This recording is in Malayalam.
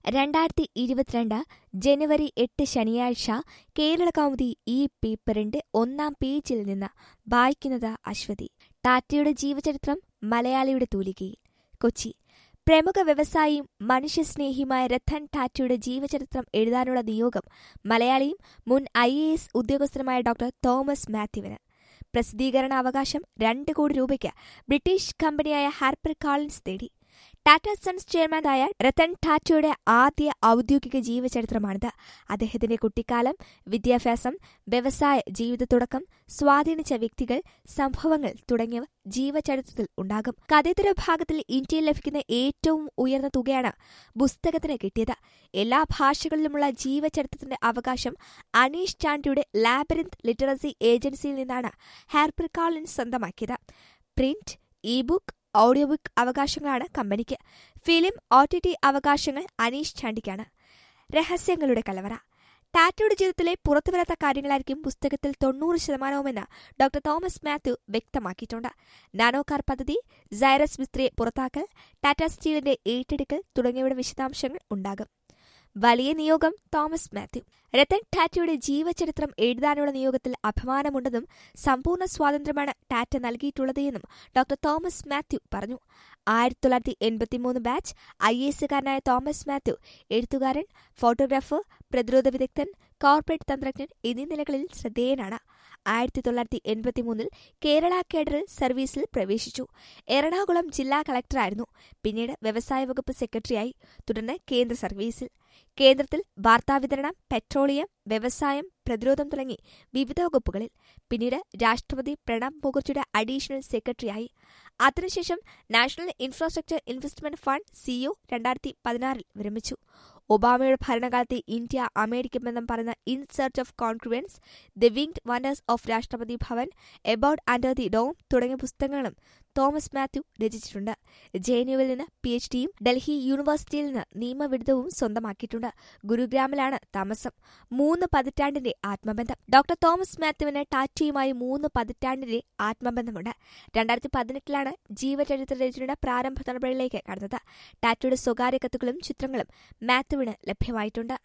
രണ്ടായിരത്തി ഇരുപത്തിരണ്ട് ജനുവരി എട്ട് ശനിയാഴ്ച കേരള കൗമുദി ഈ പേപ്പറിന്റെ ഒന്നാം പേജിൽ നിന്ന് വായിക്കുന്നത് അശ്വതി ടാറ്റയുടെ ജീവചരിത്രം മലയാളിയുടെ തൂലികയിൽ കൊച്ചി പ്രമുഖ വ്യവസായിയും മനുഷ്യസ്നേഹിയുമായ രത്തൻ ടാറ്റയുടെ ജീവചരിത്രം എഴുതാനുള്ള നിയോഗം മലയാളിയും മുൻ ഐ എ എസ് ഉദ്യോഗസ്ഥനുമായ ഡോക്ടർ തോമസ് മാത്യുവിന് പ്രസിദ്ധീകരണ അവകാശം രണ്ട് കോടി രൂപയ്ക്ക് ബ്രിട്ടീഷ് കമ്പനിയായ ഹാർപ്പർ കാളിൻസ് നേടി ടാറ്റ സൺസ് ചെയർമാനായ രത്തൻ ടാറ്റയുടെ ആദ്യ ഔദ്യോഗിക ജീവചരിത്രമാണിത് അദ്ദേഹത്തിന്റെ കുട്ടിക്കാലം വിദ്യാഭ്യാസം വ്യവസായ ജീവിത തുടക്കം സ്വാധീനിച്ച വ്യക്തികൾ സംഭവങ്ങൾ തുടങ്ങിയവ ജീവചരിത്രത്തിൽ ഉണ്ടാകും കഥേതര ഭാഗത്തിൽ ഇന്ത്യയിൽ ലഭിക്കുന്ന ഏറ്റവും ഉയർന്ന തുകയാണ് പുസ്തകത്തിന് കിട്ടിയത് എല്ലാ ഭാഷകളിലുമുള്ള ജീവചരിത്രത്തിന്റെ അവകാശം അനീഷ് ചാണ്ടിയുടെ ലാബറിന്ത് ലിറ്ററസി ഏജൻസിയിൽ നിന്നാണ് ഹാർപ്പർ കാളിൻസ് സ്വന്തമാക്കിയത് print e book audio book അവകാശങ്ങളാണ് കമ്പനിക്ക് ഫിലിം ഒ ടി ടി അവകാശങ്ങൾ അനീഷ് ചാണ്ടിക്കാണ് രഹസ്യങ്ങളുടെ കലവറ ടാറ്റയുടെ ജീവിതത്തിലെ പുറത്തുവരാത്ത കാര്യങ്ങളായിരിക്കും പുസ്തകത്തിൽ തൊണ്ണൂറ് ശതമാനവുമെന്ന് ഡോക്ടർ തോമസ് മാത്യു വ്യക്തമാക്കിയിട്ടുണ്ട് നാനോ കാർ പദ്ധതി സൈറസ് മിസ്ത്രിയെ പുറത്താക്കൽ ടാറ്റ സ്റ്റീലിന്റെ ഏറ്റെടുക്കൽ തുടങ്ങിയവയുടെ വിശദാംശങ്ങൾ ഉണ്ടാകും വലിയ നിയോഗം തോമസ് മാത്യു രത്തൻ ടാറ്റയുടെ ജീവചരിത്രം എഴുതാനുള്ള നിയോഗത്തിൽ അഭിമാനമുണ്ടെന്നും സമ്പൂർണ്ണ സ്വാതന്ത്ര്യമാണ് ടാറ്റ നൽകിയിട്ടുള്ളത് എന്നും ഡോക്ടർ തോമസ് മാത്യു പറഞ്ഞു ആയിരത്തി തൊള്ളായിരത്തി എൺപത്തിമൂന്ന് ബാച്ച് ഐ എസുകാരനായ തോമസ് മാത്യു എഴുത്തുകാരൻ ഫോട്ടോഗ്രാഫർ പ്രതിരോധ വിദഗ്ധൻ കോർപ്പറേറ്റ് തന്ത്രജ്ഞൻ എന്നീ നിലകളിൽ ശ്രദ്ധേയനാണ് ആയിരത്തി തൊള്ളായിരത്തി എൺപത്തിമൂന്നിൽ കേരള കേഡറിൽ സർവീസിൽ പ്രവേശിച്ചു എറണാകുളം ജില്ലാ കളക്ടറായിരുന്നു പിന്നീട് വ്യവസായ വകുപ്പ് സെക്രട്ടറിയായി തുടർന്ന് കേന്ദ്ര സർവീസിൽ കേന്ദ്രത്തിൽ വാർത്താവിതരണം പെട്രോളിയം വ്യവസായം പ്രതിരോധം തുടങ്ങി വിവിധ വകുപ്പുകളിൽ പിന്നീട് രാഷ്ട്രപതി പ്രണബ് മുഖർജിയുടെ അഡീഷണൽ സെക്രട്ടറിയായി അതിനുശേഷം national infrastructure investment fund C E O രണ്ടായിരത്തി പതിനാറിൽ വിരമിച്ചു ഒബാമയുടെ ഭരണകാലത്തെ ഇന്ത്യ അമേരിക്ക ബന്ധം പറയുന്ന in search of congruence the winged wonders of Rashtrapati Bhavan about under the dome തുടങ്ങിയ പുസ്തകങ്ങളും തോമസ് മാത്യു രചിച്ചിട്ടുണ്ട് ജെ എൻ യുവിൽ നിന്ന് പി എച്ച് ഡിയും ഡൽഹി യൂണിവേഴ്സിറ്റിയിൽ നിന്ന് നിയമബിരുദവും സ്വന്തമാക്കിയിട്ടുണ്ട് ഗുരുഗ്രാമിലാണ് താമസം മൂന്ന് പതിറ്റാണ്ടിന്റെ ആത്മബന്ധം ഡോക്ടർ തോമസ് മാത്യുവിന് ടാറ്റയുമായി മൂന്ന് പതിറ്റാണ്ടിന്റെ ആത്മബന്ധമുണ്ട് രണ്ടായിരത്തി പതിനെട്ടിലാണ് ജീവചരിത്ര രചനയുടെ പ്രാരംഭ നടപടികളിലേക്ക് കടന്നത് ടാറ്റയുടെ സ്വകാര്യ കത്തുകളും ചിത്രങ്ങളും മാത്യുവിന് ലഭ്യമായിട്ടുണ്ട്